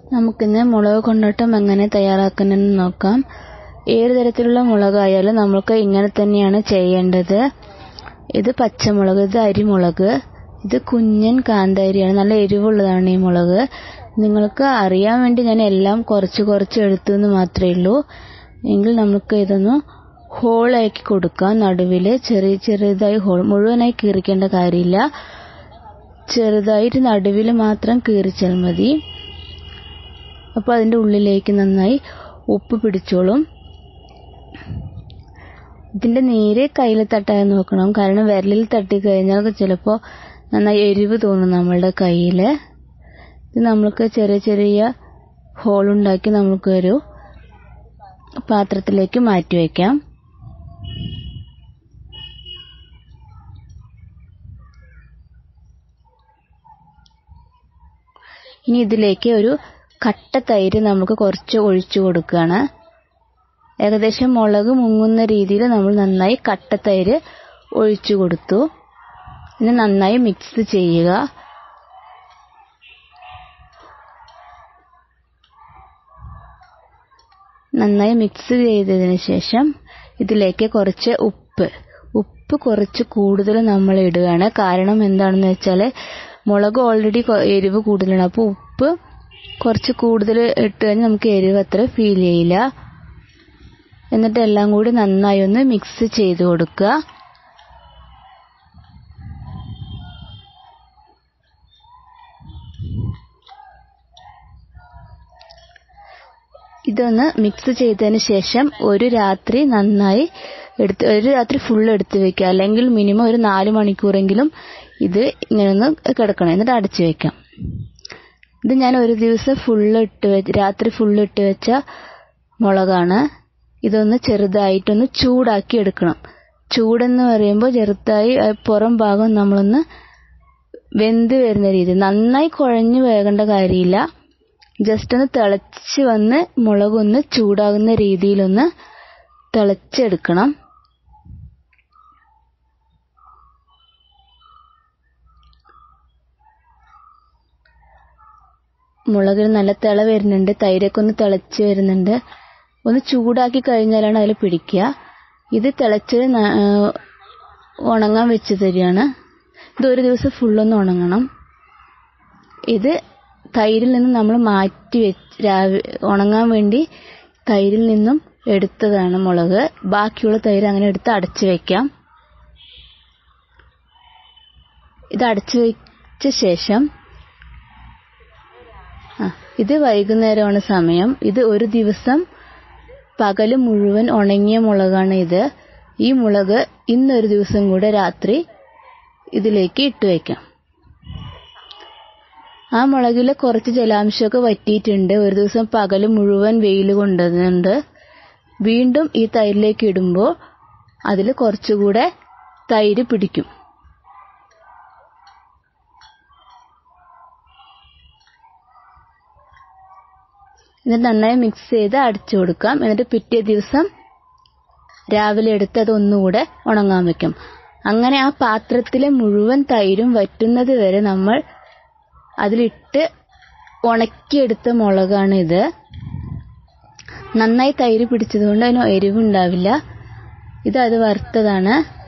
നമുക്കിന്ന് മുളക് കൊണ്ടാട്ടം എങ്ങനെ തയ്യാറാക്കുന്നതെന്ന് നോക്കാം ഏത് തരത്തിലുള്ള മുളകായാലും നമുക്ക് ഇങ്ങനെ തന്നെയാണ് ചെയ്യേണ്ടത് ഇത് പച്ചമുളക് ഇത് അരിമുളക് ഇത് കുഞ്ഞൻ കാന്താരിയാണ് നല്ല എരിവുള്ളതാണ് ഈ മുളക് നിങ്ങൾക്ക് അറിയാൻ വേണ്ടി ഞാൻ എല്ലാം കുറച്ച് കുറച്ച് എടുത്തു എന്ന് മാത്രമേ ഉള്ളൂ എങ്കിൽ നമുക്ക് ഇതൊന്ന് ഹോളാക്കി കൊടുക്കാം നടുവിൽ ചെറിയ ചെറുതായി ഹോൾ മുഴുവനായി കീറിക്കേണ്ട കാര്യമില്ല ചെറുതായിട്ട് നടുവിൽ മാത്രം കീറിച്ചാൽ മതി അപ്പോൾ അതിൻ്റെ ഉള്ളിലേക്ക് നന്നായി ഉപ്പ് പിടിച്ചോളും ഇതിൻ്റെ നീര് കയ്യിൽ തട്ടാൻ നോക്കണം കാരണം വിരലിൽ തട്ടി കഴിഞ്ഞാൽ ചിലപ്പോൾ നന്നായി എരിവ് തോന്നും നമ്മളുടെ കയ്യിൽ ഇത് നമ്മൾക്ക് ചെറിയ ചെറിയ ഹോളുണ്ടാക്കി നമുക്കൊരു പാത്രത്തിലേക്ക് മാറ്റി വയ്ക്കാം ഇനി ഇതിലേക്ക് ഒരു കട്ട തൈര് നമുക്ക് കുറച്ച് ഒഴിച്ചു കൊടുക്കുകയാണ് ഏകദേശം മുളക് മുങ്ങുന്ന രീതിയിൽ നമ്മൾ നന്നായി കട്ട തൈര് ഒഴിച്ചു കൊടുത്തു ഇനി നന്നായി മിക്സ് ചെയ്യുക നന്നായി മിക്സ് ചെയ്തതിന് ശേഷം ഇതിലേക്ക് കുറച്ച് ഉപ്പ് ഉപ്പ് കുറച്ച് കൂടുതൽ നമ്മൾ ഇടുകയാണ് കാരണം എന്താണെന്ന് വെച്ചാൽ മുളക് ഓൾറെഡി എരിവ് കൂടുതലാണ് അപ്പോൾ ഉപ്പ് കുറച്ച് കൂടുതൽ ഇട്ട് കഴിഞ്ഞാൽ നമുക്ക് എരിവ് അത്ര ഫീൽ ചെയ്യില്ല എന്നിട്ട് എല്ലാം കൂടി നന്നായി ഒന്ന് മിക്സ് ചെയ്ത് കൊടുക്കുക ഇതൊന്ന് മിക്സ് ചെയ്തതിന് ശേഷം ഒരു രാത്രി നന്നായി എടുത്ത് ഒരു രാത്രി ഫുൾ എടുത്ത് വെക്കുക അല്ലെങ്കിൽ മിനിമം ഒരു നാല് മണിക്കൂറെങ്കിലും ഇത് ഇങ്ങനെ ഒന്ന് കിടക്കണം എന്നിട്ട് അടച്ചു വെക്കാം ഇത് ഞാൻ ഒരു ദിവസം ഫുള്ള് ഇട്ട് വെച്ച് രാത്രി ഫുള്ള് ഇട്ട് വെച്ച മുളകാണ് ഇതൊന്ന് ചെറുതായിട്ടൊന്ന് ചൂടാക്കി എടുക്കണം ചൂടെന്ന് പറയുമ്പോൾ ചെറുതായി പുറം ഭാഗം നമ്മളൊന്ന് വെന്ത് വരുന്ന രീതി നന്നായി കുഴഞ്ഞു വേകേണ്ട കാര്യമില്ല ജസ്റ്റ് ഒന്ന് തിളച്ച് വന്ന് മുളകൊന്ന് ചൂടാകുന്ന രീതിയിലൊന്ന് തിളച്ചെടുക്കണം മുളകിൽ നല്ല തിള വരുന്നുണ്ട് തൈരൊക്കെ ഒന്ന് തിളച്ച് വരുന്നുണ്ട് ഒന്ന് ചൂടാക്കി കഴിഞ്ഞാലാണ് അതിൽ പിടിക്കുക ഇത് തിളച്ച് ഉണങ്ങാൻ വെച്ച് തരികയാണ് ഇത് ഒരു ദിവസം ഫുള്ളൊന്ന് ഉണങ്ങണം ഇത് തൈരിൽ നിന്ന് നമ്മൾ മാറ്റി വെച്ച് രാവി ഉണങ്ങാൻ വേണ്ടി തൈരിൽ നിന്നും എടുത്തതാണ് മുളക് ബാക്കിയുള്ള തൈര് അങ്ങനെ എടുത്ത് അടച്ചു വെക്കാം ഇത് അടച്ചു വെച്ച ശേഷം ആ ഇത് വൈകുന്നേരമാണ് സമയം ഇത് ഒരു ദിവസം പകല് മുഴുവൻ ഉണങ്ങിയ മുളകാണ് ഇത് ഈ മുളക് ഇന്നൊരു ദിവസം കൂടെ രാത്രി ഇതിലേക്ക് ഇട്ട് വയ്ക്കാം ആ മുളകിൽ കുറച്ച് ജലാംശമൊക്കെ വറ്റിയിട്ടുണ്ട് ഒരു ദിവസം പകല് മുഴുവൻ വെയിൽ കൊണ്ടതുണ്ട് വീണ്ടും ഈ തൈരിലേക്ക് ഇടുമ്പോൾ അതിൽ കുറച്ചുകൂടെ തൈര് പിടിക്കും എന്നിട്ട് നന്നായി മിക്സ് ചെയ്ത് അടിച്ചു കൊടുക്കാം എന്നിട്ട് പിറ്റേ ദിവസം രാവിലെ എടുത്ത് അത് ഒന്നുകൂടെ ഉണങ്ങാൻ വെക്കും അങ്ങനെ ആ പാത്രത്തിലെ മുഴുവൻ തൈരും വറ്റുന്നത് വരെ നമ്മൾ അതിലിട്ട് ഉണക്കിയെടുത്ത മുളകാണ് ഇത് നന്നായി തൈര് പിടിച്ചതുകൊണ്ട് അതിന് എരിവുണ്ടാവില്ല ഇത് അത് വറുത്തതാണ്